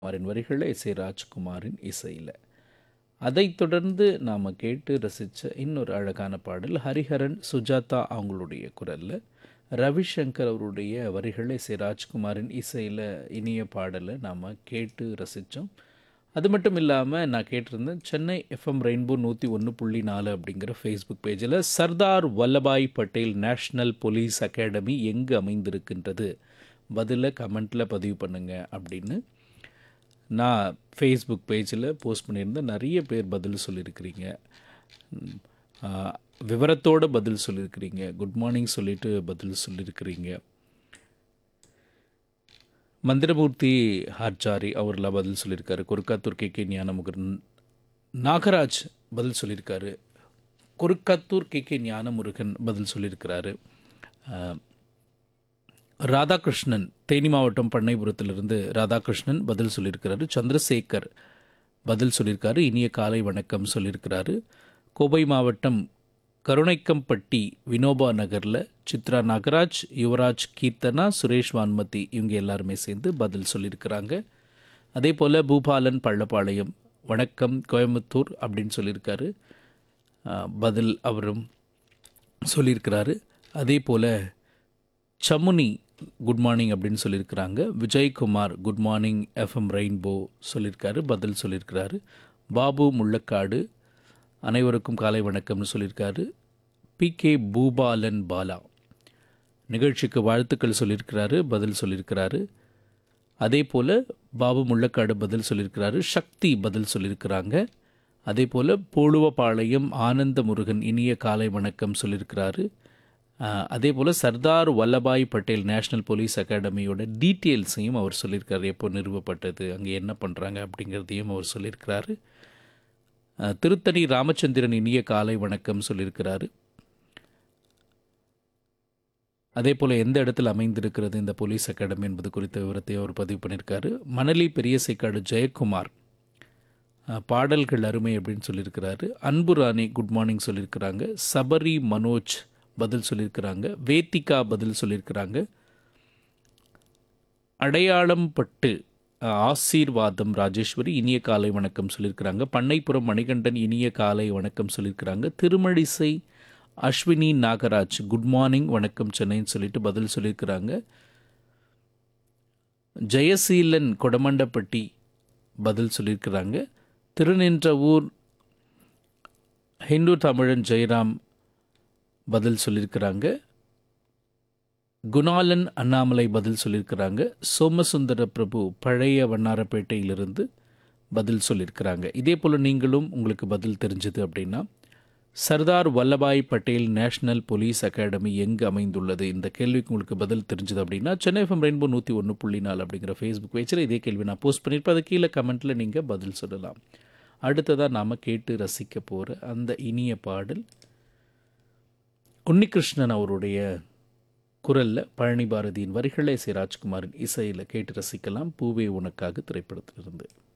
அவரின் வரிகளை S A ராஜ்குமாரின் இசையில் அதைத் தொடர்ந்து நாம் கேட்டு ரசித்த இன்னொரு அழகான பாடல் ஹரிஹரன் சுஜாதா அவங்களுடைய குரலில் ரவிசங்கர் அவருடைய வரிகளை எஸ் ஏ ராஜ்குமாரின் இசையில் இனிய பாடலை நாம் கேட்டு ரசித்தோம் அது மட்டும் இல்லாமல் நான் கேட்டிருந்தேன் சென்னை எஃப்எம் ரெயின்போ நூற்றி ஒன்று புள்ளி நாலு அப்படிங்கிற ஃபேஸ்புக் பேஜில் Sardar Vallabhbhai Patel national police academy எங்கு அமைந்திருக்கின்றது பதிலை கமெண்ட்டில் பதிவு பண்ணுங்க அப்படின்னு நான் ஃபேஸ்புக் பேஜில் போஸ்ட் பண்ணியிருந்தேன் நிறைய பேர் பதில் சொல்லியிருக்கிறீங்க ம், ஆ, விவரத்தோட பதில் சொல்லியிருக்கிறீங்க குட் மார்னிங் சொல்லிட்டு பதில் சொல்லியிருக்கிறீங்க மந்திரமூர்த்தி ஹார்ஜாரி அவர்லாம் பதில் சொல்லியிருக்காரு குறுக்காத்தூர் கே கே ஞானமுருகன் நாகராஜ் பதில் சொல்லியிருக்காரு குறுக்காத்தூர் கே கே ஞானமுருகன் பதில் சொல்லியிருக்கிறாரு ஆ, ராதாகிருஷ்ணன் தேனி மாவட்டம் பண்ணைபுரத்திலிருந்து ராதாகிருஷ்ணன் பதில் சொல்லியிருக்கிறாரு சந்திரசேகர் பதில் சொல்லியிருக்காரு இனிய காலை வணக்கம் சொல்லியிருக்கிறாரு கோவை மாவட்டம் கருணைக்கம்பட்டி வினோபா நகரில் சித்ரா நாகராஜ் யுவராஜ் கீர்த்தனா சுரேஷ் வான்மதி இவங்க எல்லாருமே சேர்ந்து பதில் சொல்லியிருக்கிறாங்க அதே போல் பூபாலன் பள்ளப்பாளையம் வணக்கம் கோயம்புத்தூர் அப்படின்னு சொல்லியிருக்காரு ஆ, பதில் அவரும் சொல்லியிருக்கிறாரு அதே போல் சமுனி குட் மார்னிங் அப்படின்னு சொல்லியிருக்கிறாங்க Vijayakumar good morning FM rainbow சொல்லியிருக்காரு பதில் சொல்லியிருக்கிறாரு பாபு முள்ளக்காடு அனைவருக்கும் காலை வணக்கம்னு சொல்லியிருக்காரு பி கே பூபாலன் பாலா நிகழ்ச்சிக்கு வாழ்த்துக்கள் சொல்லியிருக்கிறாரு பதில் சொல்லியிருக்கிறாரு அதே போல் பாபு முள்ளக்காடு பதில் சொல்லியிருக்கிறாரு சக்தி பதில் சொல்லியிருக்கிறாங்க அதே போல் போழுவபாளையம் ஆனந்த முருகன் இனிய காலை வணக்கம் சொல்லியிருக்கிறாரு ஆஹ், அதே போல் சர்தார் வல்லபாய் பட்டேல் நேஷ்னல் போலீஸ் அகாடமியோட டீட்டெயில்ஸையும் அவர் சொல்லியிருக்காரு எப்போ நிறுவப்பட்டது அங்கே என்ன பண்ணுறாங்க அப்படிங்கிறதையும் அவர் சொல்லியிருக்கிறாரு ஆஹ், திருத்தணி ராமச்சந்திரன் இனிய காலை வணக்கம் சொல்லியிருக்கிறாரு அதே போல் எந்த இடத்தில் அமைந்திருக்கிறது இந்த போலீஸ் அகாடமி என்பது குறித்த விவரத்தை அவர் பதிவு பண்ணியிருக்காரு மணலி பெரியசைக்காடு ஜெயக்குமார் அஹ், பாடல்கள் அருமை அப்படின்னு சொல்லியிருக்கிறாரு அன்பு ராணி குட் மார்னிங் சொல்லியிருக்கிறாங்க சபரி மனோஜ் பதில் சொல்லியிருக்கிறாங்க வேத்திகா பதில் சொல்லியிருக்கிறாங்க அடையாளம் பட்டு அஹ், ஆசீர்வாதம் ராஜேஸ்வரி இனிய காலை வணக்கம் சொல்லியிருக்கிறாங்க பண்ணைப்புறம் மணிகண்டன் இனிய காலை வணக்கம் சொல்லியிருக்கிறாங்க திருமழிசை அஸ்வினி நாகராஜ் குட் மார்னிங் வணக்கம் சென்னைன்னு சொல்லிட்டு பதில் சொல்லியிருக்கிறாங்க ஜெயசீலன் கொடமண்டப்பட்டி பதில் சொல்லியிருக்கிறாங்க திருநின்றவூர் ஹிந்து தமிழன் ஜெயராம் பதில் சொல்லியிருக்கிறாங்க குணாலன் அண்ணாமலை பதில் சொல்லியிருக்கிறாங்க சோமசுந்தர பிரபு பழைய வண்ணாரப்பேட்டையிலிருந்து பதில் சொல்லியிருக்கிறாங்க இதே போல் நீங்களும் உங்களுக்கு பதில் தெரிஞ்சது அப்படின்னா Sardar Vallabhbhai Patel national police academy எங்கு அமைந்துள்ளது இந்த கேள்விக்கு உங்களுக்கு பதில் தெரிஞ்சது அப்படின்னா சென்னை எஃப்எம் ரெயின்போ நூற்றி ஒன்று புள்ளி நாலு அப்படிங்கிற ஃபேஸ்புக் பேஜில் இதே கேள்வி நான் போஸ்ட் பண்ணியிருப்பேன் அது கீழே கமெண்ட்டில் நீங்கள் பதில் சொல்லலாம் அடுத்ததாக நாம் கேட்டு ரசிக்க போகிற அந்த இனிய பாடல் உன்னிகிருஷ்ணன் அவருடைய குரலில் பழனி பாரதியின் வரிகளை சி ராஜ்குமாரின் இசையில் கேட்டு ரசிக்கலாம் பூவே உனக்காக திரைப்படத்திலிருந்து